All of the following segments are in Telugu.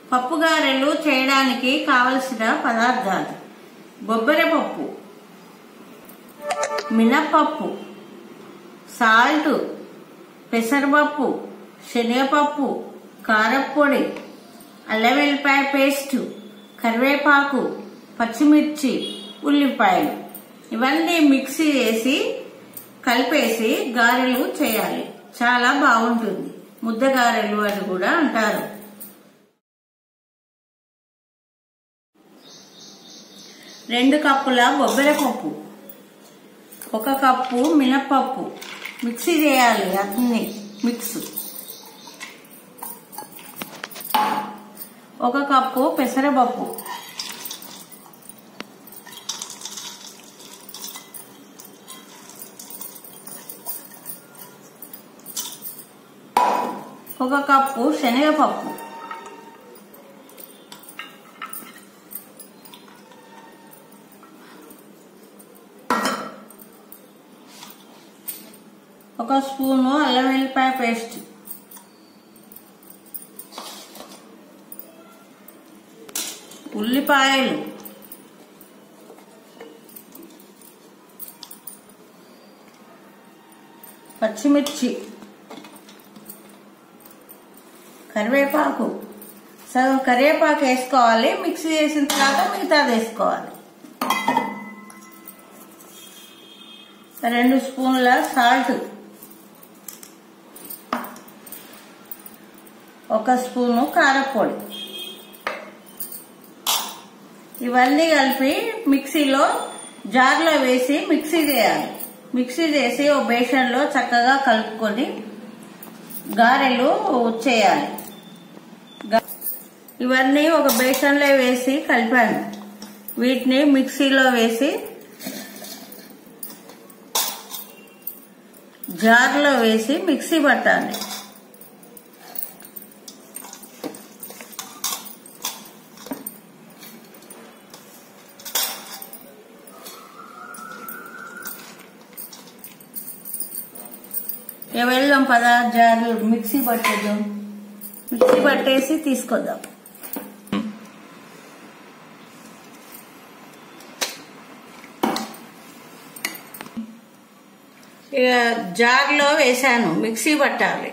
పప్పు గారెలు చేయడానికి కావలసిన పదార్థాలు బొబ్బరి పప్పు మినప్పప్పు సాల్ట్ పెసరపప్పు శనగపప్పు కారప్పొడి అల్లం వెల్లిపాయ పేస్ట్ కరివేపాకు పచ్చిమిర్చి ఉల్లిపాయలు ఇవన్నీ మిక్సీ చేసి కలిపేసి గారెలు చేయాలి చాలా బాగుంటుంది ముద్ద గారెలు అని కూడా అంటారు రెండు కప్పుల బొబ్బరి పప్పు ఒక కప్పు మినప్పప్పు మిక్సీ చేయాలి అన్ని మిక్స్ ఒక కప్పు పెసరపప్పు ఒక కప్పు శనగపప్పు ఒక స్పూను అల్లం వెల్లిపాయ పేస్ట్ ఉల్లిపాయలు పచ్చిమిర్చి కరివేపాకు సగం కరివేపాకు వేసుకోవాలి మిక్సీ చేసిన తర్వాత మిగతాది వేసుకోవాలి రెండు స్పూన్ల సాల్ట్ ఒక స్పూను కారపొడి ఇవన్నీ కలిపి మిక్సీలో జార్లో వేసి మిక్సీ చేయాలి మిక్సీ చేసి ఓ బేషన్లో చక్కగా కలుపుకొని గారెలు చేయాలి గా- ఇవన్నీ ఒక బేషన్లో వేసి కలిపాను వీటిని మిక్సీలో వేసి జార్లో వేసి మిక్సీ పట్టాలి ఇక వెళ్దాం పదా జార్లు మిక్సీ పట్టేద్దాం మిక్సీ పట్టేసి తీసుకొద్దాం ఇక జార్లో వేసాను మిక్సీ పట్టాలి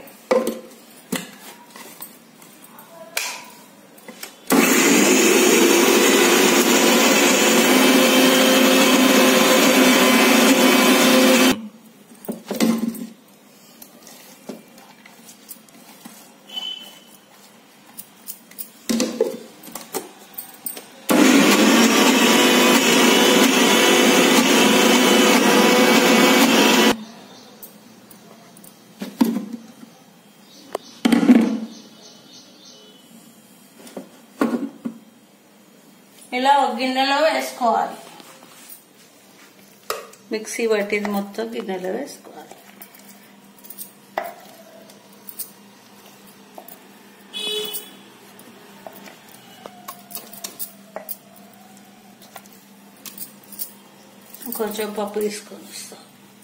ఇలా ఒక గిన్నెలో వేసుకోవాలి మిక్సీ పట్టింది మొత్తం గిన్నెలో వేసుకోవాలి కొంచెం పప్పు తీసుకొని వస్తాం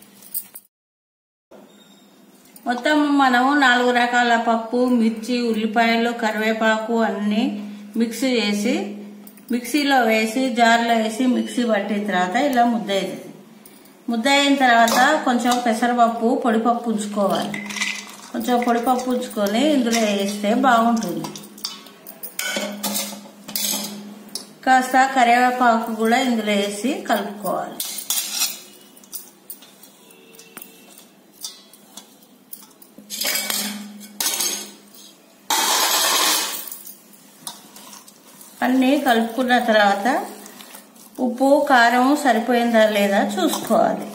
మొత్తం మనము నాలుగు రకాల పప్పు మిర్చి ఉల్లిపాయలు కరివేపాకు అన్ని మిక్సీ చేసి మిక్సీలో వేసి జార్లో వేసి మిక్సీ పట్టిన తర్వాత ఇలా ముద్ద అవుతుంది ముద్ద అయిన తర్వాత కొంచెం పెసరపప్పు పొడిపప్పు ఉంచుకోవాలి కొంచెం పొడిపప్పు ఉంచుకొని ఇందులో వేస్తే బాగుంటుంది కాస్త కరివేపాకు కూడా ఇందులో వేసి కలుపుకోవాలి అన్నీ కలుపుకున్న తర్వాత ఉప్పు కారం సరిపోయిందా లేదా చూసుకోవాలి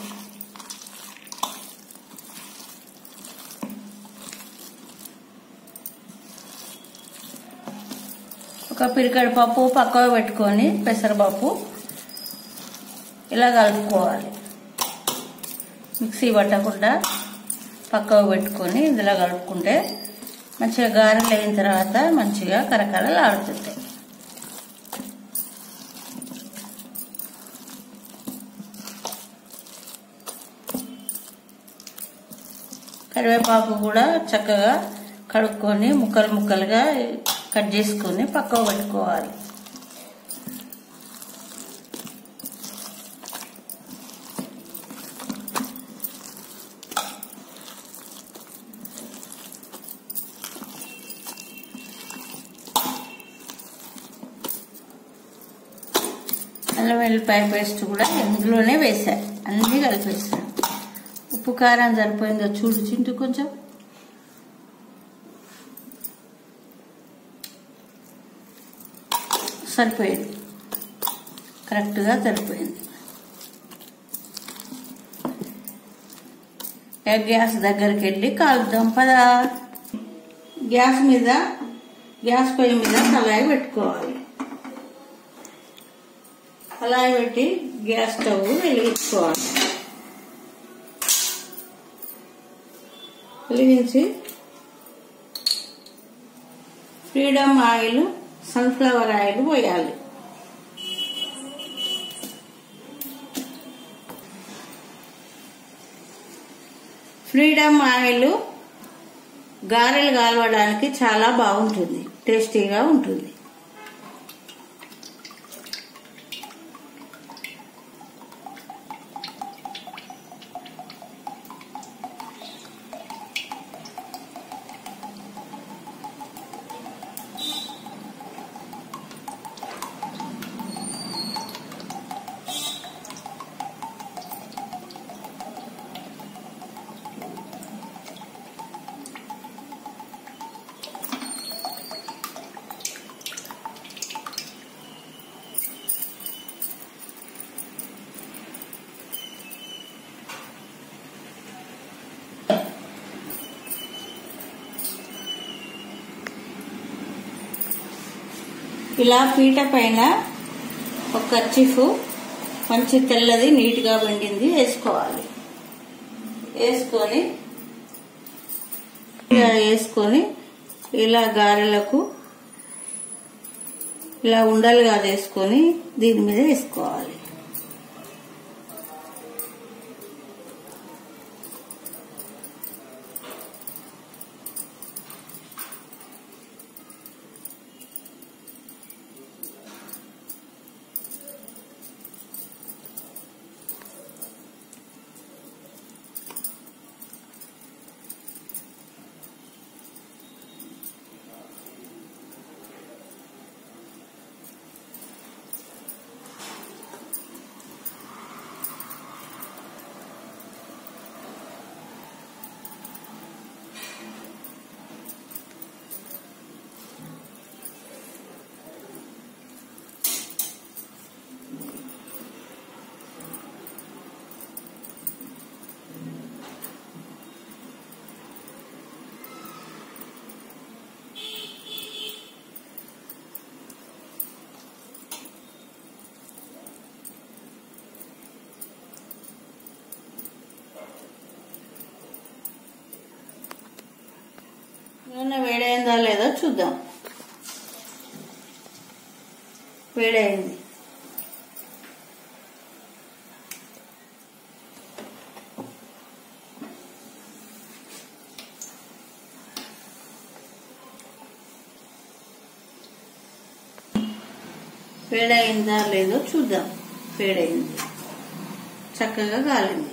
ఒక పిరికడి పప్పు పక్కకు పెట్టుకొని పెసరపప్పు ఇలా కలుపుకోవాలి మిక్సీ పట్టకుండా పక్కకు పెట్టుకొని ఇందులో కలుపుకుంటే మంచిగా గారెలు అయిన తర్వాత మంచిగా కరకరలాడుతుంటాయి కరివేపాకు కూడా చక్కగా కడుక్కొని ముక్కలు ముక్కలుగా కట్ చేసుకొని పక్కకు పెట్టుకోవాలి అల్లం వెల్లిపాయ పేస్ట్ కూడా ఇందులోనే వేసా అన్నీ కలిపేసాను ఉప్పు కారం సరిపోయిందో చూడు చింటూ కొంచెం సరిపోయింది కరెక్ట్గా సరిపోయింది ఇక గ్యాస్ దగ్గరికి వెళ్ళి కాలుద్దాం పదా గ్యాస్ మీద గ్యాస్ పొయ్యి మీద కళాయి పెట్టుకోవాలి కళాయి పెట్టి గ్యాస్ స్టవ్ వెలిగించుకోవాలి వెలిగించి ఫ్రీడమ్ ఆయిల్ సన్ఫ్లవర్ ఆయిల్ పోయాలి ఫ్రీడమ్ ఆయిల్ గారెలు కాలవడానికి చాలా బాగుంటుంది టేస్టీగా ఉంటుంది ఇలా పీట పైన ఒక కర్చీఫ్ మంచి తెల్లది నీట్గా వండింది వేసుకోవాలి వేసుకొని ఇలా వేసుకొని ఇలా గారెలకు ఇలా ఉండలుగా వేసుకొని దీని మీద వేసుకోవాలి నూనె వేడైందా లేదో చూద్దాం వేడైంది వేడైందా లేదో చూద్దాం వేడైంది చక్కగా కాలింది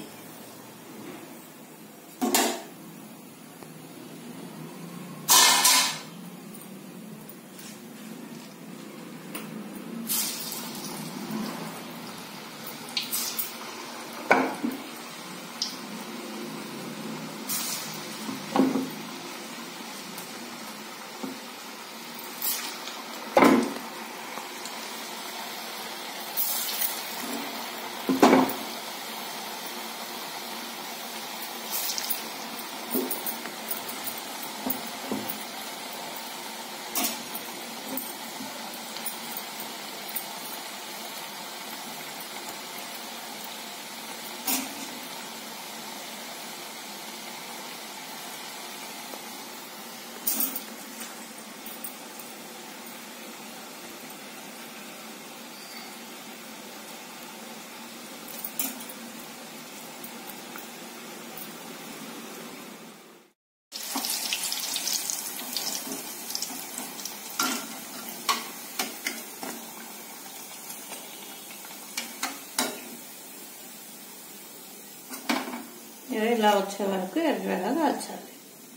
ఇలా వచ్చే వరకు ఎర్రగా కాల్చాలి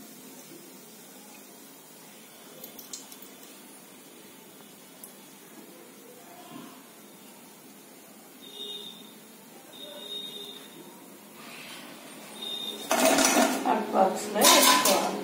హాట్ బాక్స్లో వేసుకోవాలి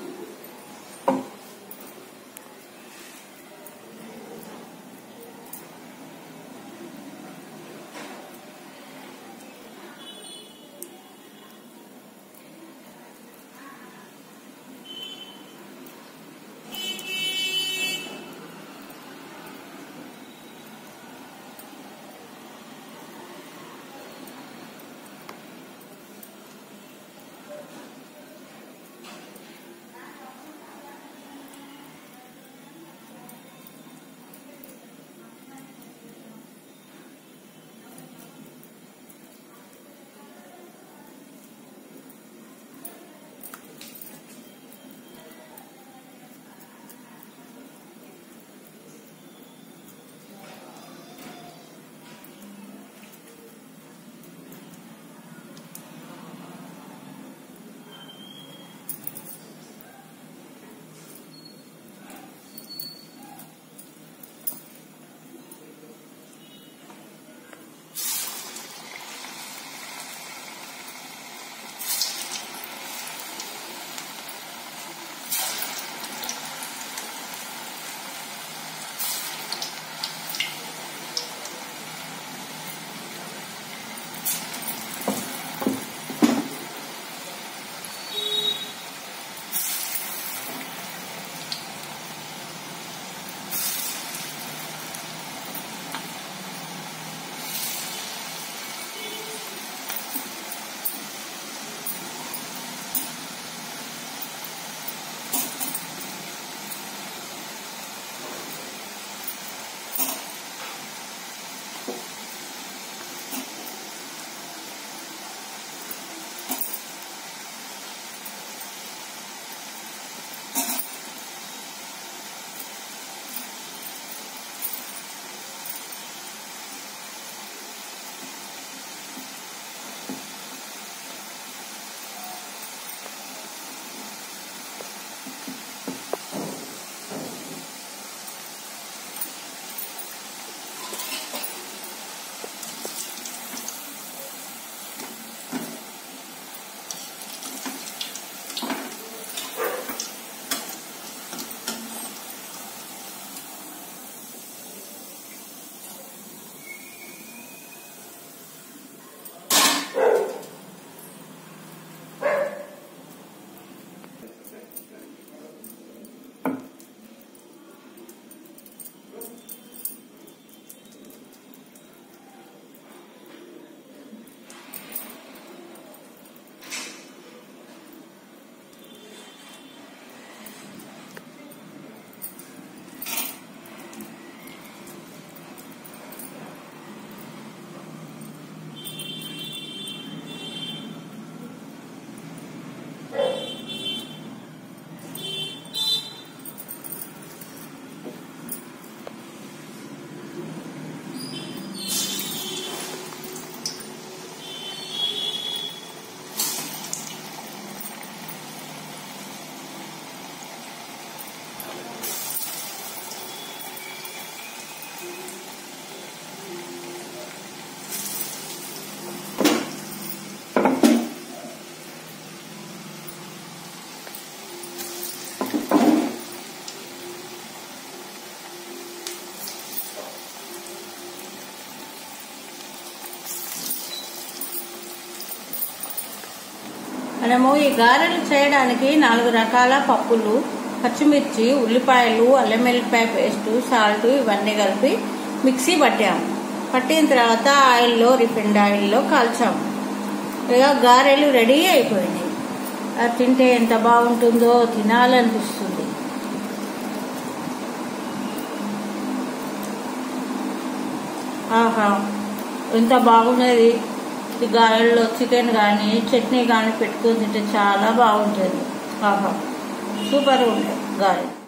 మనము ఈ గారెలు చేయడానికి నాలుగు రకాల పప్పులు పచ్చిమిర్చి ఉల్లిపాయలు అల్లం వెల్లిపాయ పేస్ట్ సాల్ట్ ఇవన్నీ కలిపి మిక్సీ పట్టాము పట్టిన తర్వాత ఆయిల్లో రిఫైండ్ ఆయిల్లో కాల్చాము ఇక గారెలు రెడీ అయిపోయినాయి అది తింటే ఎంత బాగుంటుందో తినాలనిపిస్తుంది ఆహా ఎంత బాగున్నది ఈ గారెల్లో చికెన్ కానీ చట్నీ కానీ పెట్టుకొని తింటే చాలా బాగుంటుంది ఆహా సూపర్గా ఉంటాయి గారెలు